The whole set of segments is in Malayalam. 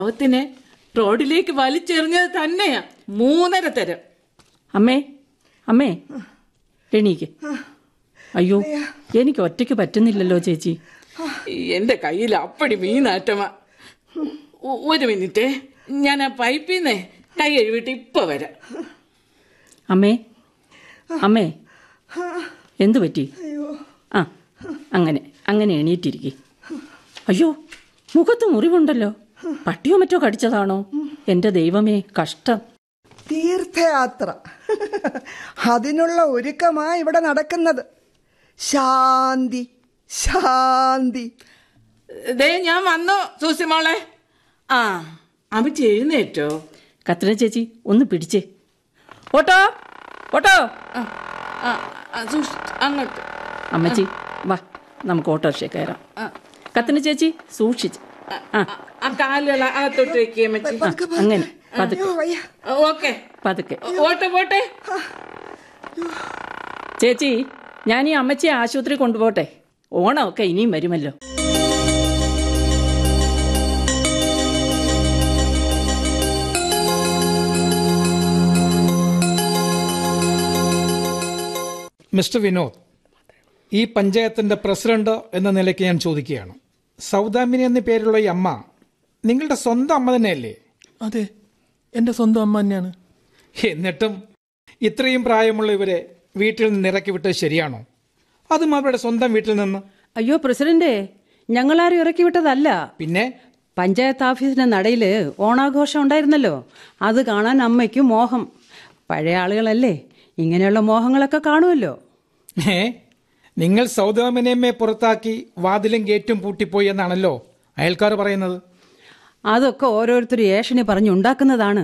അവത്തിനെ റോഡിലേക്ക് വലിച്ചെറിഞ്ഞത് തന്നെയാ മൂന്നര തരം അമ്മേ അമ്മേ എണീക്ക് അയ്യോ എനിക്ക് ഒറ്റയ്ക്ക് പറ്റുന്നില്ലല്ലോ ചേച്ചി എന്റെ കയ്യിൽ അപ്പടി മീനാറ്റമാ ഒ- ഒരു മിനിറ്റ് ഞാൻ ആ പൈപ്പിൽ നിന്ന് കൈ കഴുകിയിട്ട് ഇപ്പൊ വരാം അമ്മേ അമ്മേ എന്തു പറ്റി ആ അങ്ങനെ അങ്ങനെ എണീറ്റിരിക്കെ അയ്യോ മുഖത്ത് മുറിവുണ്ടല്ലോ പട്ടിയോ മറ്റോ കടിച്ചതാണോ എന്റെ ദൈവമേ കഷ്ടം തീർത്ഥയാത്ര അതിനുള്ള ഒരുക്കമാ ഇവിടെ നടക്കുന്നത് ശാന്തി ശാന്തി ദേ ഞാൻ വന്നു സൂസി മോളെ ആ അമ്മച്ചി എഴുന്നേറ്റോ കത്രിന ചേച്ചി ഒന്ന് പിടിച്ചേ ഓട്ടോ ഓട്ടോ ആ, ആ, ആ, സൂക്ഷി അങ്ങോട്ട് അമ്മച്ചി വാ നമുക്ക് ഓട്ടോറിക്ഷ കയറാം ആ, കത്തിന് ചേച്ചി സൂക്ഷിച്ച് ആ, ആ, ആ കാലുകൾ അകത്തോട്ട് വെക്കേ അമ്മച്ചി പതുക്കെ, പതുക്കെ. അങ്ങനെ പതുക്കെ അയ്യോ, വയ്യ. ഓക്കെ പതുക്കെ പോട്ടെ പോട്ടെ ചേച്ചി ഞാൻ ഈ അമ്മച്ചിയെ ആശുപത്രി കൊണ്ടുപോട്ടെ ഓണമൊക്കെ ഇനിയും വരുമല്ലോ മിസ്റ്റർ വിനോദ് ഈ പഞ്ചായത്തിന്റെ പ്രസിഡന്റ് എന്ന നിലയ്ക്ക് ഞാൻ ചോദിക്കുകയാണ് സൗദാമിനി എന്ന പേരുള്ള ഈ അമ്മ നിങ്ങളുടെ സ്വന്തം അമ്മ തന്നെയല്ലേ അതെ എൻ്റെ സ്വന്തം അമ്മ തന്നെയാണ് എന്നിട്ടും ഇത്രയും പ്രായമുള്ള ഇവരെ വീട്ടിൽ നിന്ന് ഇറക്കി വിട്ടത് ശരിയാണോ അതും അവരുടെ സ്വന്തം വീട്ടിൽ നിന്ന് അയ്യോ പ്രസിഡന്റ് ഞങ്ങളാരും ഇറക്കി വിട്ടതല്ല പിന്നെ പഞ്ചായത്ത് ഓഫീസിന്റെ നടയിൽ ഓണാഘോഷം ഉണ്ടായിരുന്നല്ലോ അത് കാണാൻ അമ്മയ്ക്ക് മോഹം പഴയ ആളുകളല്ലേ ഇങ്ങനെയുള്ള മോഹങ്ങളൊക്കെ കാണുമല്ലോ ഏ നിങ്ങൾ സൗദാമിനിയമ്മയെ പുറത്താക്കി വാതിലും ഗേറ്റും പൂട്ടിപ്പോയി എന്നാണല്ലോ അയൽക്കാർ പറയുന്നത് അതൊക്കെ ഓരോരുത്തർ ഏഷണി പറഞ്ഞുണ്ടാക്കുന്നതാണ്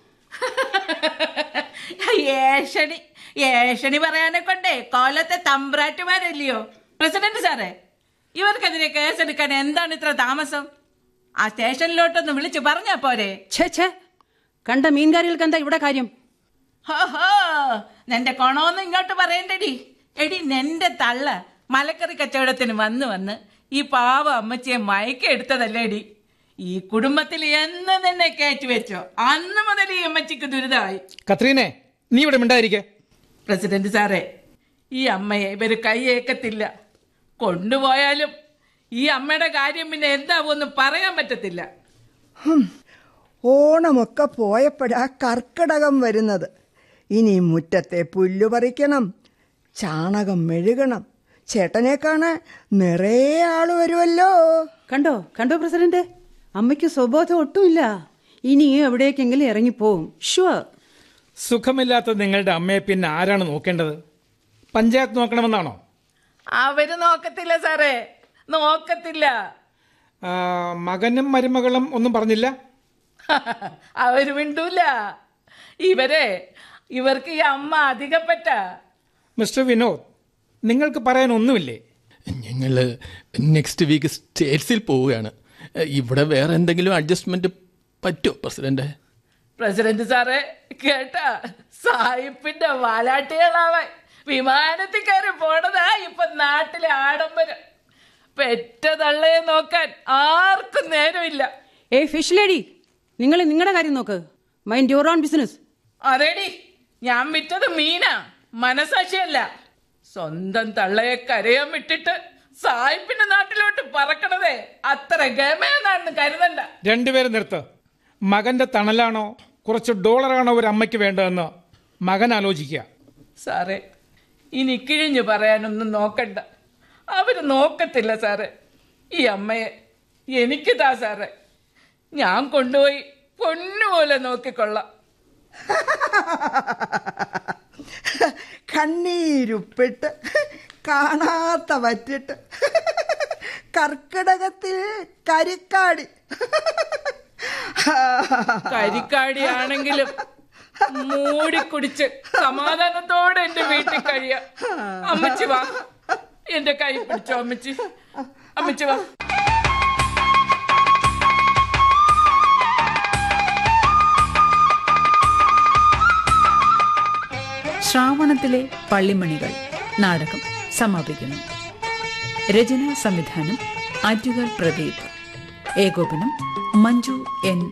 ഏഷണി ഏഷണി പറയാനെ കൊണ്ടേ കോലത്തെ തമ്പ്രാറ്റുമാരല്ലയോ പ്രസിഡന്റ് സാറേ ഇവർക്കെതിരെ കേസെടുക്കാൻ എന്താണ് ഇത്ര താമസം ആ സ്റ്റേഷനിലോട്ടൊന്ന് വിളിച്ചു പറഞ്ഞാ പോരെ ഛേ ഛേ കണ്ട മീൻകാരികൾക്ക് എന്താ ഇവിടെ കാര്യം ഹോ ഹോ നിന്റെ കൊണോന്ന് ഇങ്ങോട്ട് പറയണ്ടടി എടി നിന്റെ തള്ള മലക്കറി കച്ചവടത്തിന് വന്ന് വന്ന് ഈ പാവ അമ്മച്ചിയെ മയക്കെടുത്തതല്ലേടി ഈ കുടുംബത്തിൽ എന്ന് നിന്നെ കയറ്റി വെച്ചോ അന്ന് മുതൽ ഈ അമ്മച്ചിക്ക് ദുരിതമായി കത്രീനെ നീ ഇവിടെ മിണ്ടായിരിക്കെ പ്രസിഡന്റ് സാറേ ഈ അമ്മയെ ഇവര് കൈയേക്കത്തില്ല കൊണ്ടുപോയാലും ഈ അമ്മയുടെ കാര്യം പിന്നെ എന്താവുമെന്ന് പറയാൻ പറ്റത്തില്ല ഹും, ഓണമൊക്കെ പോയപ്പോഴാ കർക്കിടകം വരുന്നത് ഇനി മുറ്റത്തെ പുല്ലു പറിക്കണം ചാണകം മെഴുകണം ചേട്ടനെ കാണാൻ നിറയെ ആള് വരുമല്ലോ കണ്ടോ കണ്ടോ പ്രസിഡന്റ് അമ്മയ്ക്ക് സ്വബോധം ഒട്ടുമില്ല ഇനിയും എവിടേക്കെങ്കിലും ഇറങ്ങിപ്പോവും ഷുവർ സുഖമില്ലാത്ത നിങ്ങളുടെ അമ്മയെ പിന്നെ ആരാണ് നോക്കേണ്ടത് പഞ്ചായത്ത് നോക്കണമെന്നാണോ അവര് നോക്കത്തില്ല സാറേ നോക്കത്തില്ല ആ, മകനും മരുമകളും ഒന്നും പറഞ്ഞില്ല അവര് മിണ്ടൂല ഇവരെ ഇവർക്ക് ഈ അമ്മ അധികപ്പറ്റ മിസ്റ്റർ വിനോദ് നിങ്ങൾക്ക് പറയാൻ ഒന്നുമില്ലേ ഞങ്ങൾ നെക്സ്റ്റ് വീക്ക് സ്റ്റേറ്റ്സിൽ പോവുകയാണ് ഇവിടെ വേറെ എന്തെങ്കിലും അഡ്ജസ്റ്റ്മെന്റ് പറ്റുമോ പ്രസിഡന്റ് പ്രസിഡന്റ് സാറേ കേട്ടാ സായിപ്പിന്റെ വാലാട്ടികളാവാൻ വിമാനത്തിൽ കയറി പോണതാ ഇപ്പൊ നാട്ടിലെ ആഡംബരം പെറ്റ തള്ളയെ നോക്കാൻ ആർക്കും നേരമില്ല ഏയ് ഫിഷ് ലേഡി നിങ്ങൾ നിങ്ങളുടെ കാര്യം നോക്ക് മൈൻഡ് യുവർ ഓൺ ബിസിനസ് അതേടി ഞാൻ വിറ്റത് മീനാ മനസാക്ഷിയല്ല സ്വന്തം തള്ളയെ കരയാൻ വിട്ടിട്ട് സായിപ്പിന്റെ നാട്ടിലോട്ട് പറക്കണതേ അത്ര ഗമയെന്നാണെന്ന് കരുതണ്ട രണ്ടുപേരും നിർത്ത് മകന്റെ തണലാണോ കുറച്ച് ഡോളറാണോ ഒരു അമ്മയ്ക്ക് വേണ്ടതെന്ന് മകൻ ആലോചിക്കുക സാറേ ഇനി കിഴിഞ്ഞു പറയാനൊന്നും നോക്കണ്ട അവര് നോക്കത്തില്ല സാറേ ഈ അമ്മയെ എനിക്ക് താ സാറേ ഞാൻ കൊണ്ടുപോയി പൊന്നുപോലെ നോക്കിക്കൊള്ളാം കണ്ണീരുപ്പിട്ട് കാണാത്ത വറ്റിട്ട് കർക്കിടകത്തിൽ കരിക്കാടി കരിക്കാടിയാണെങ്കിലും മൂടി കുടിച്ച് സമാധാനത്തോടെ എന്റെ വീട്ടിൽ കഴിയാം അമ്മച്ചി വാ എന്റെ കൈ പിടിച്ചോ അമ്മച്ചി അമ്മച്ചി വാ ശ്രാവണത്തിലെ പള്ളിമണികൾ നാടകം സമാപിക്കുന്നു രചനാ സംവിധാനം ആറ്റുകാൽ പ്രദീപ് ഏകോപനം മഞ്ജു എൻ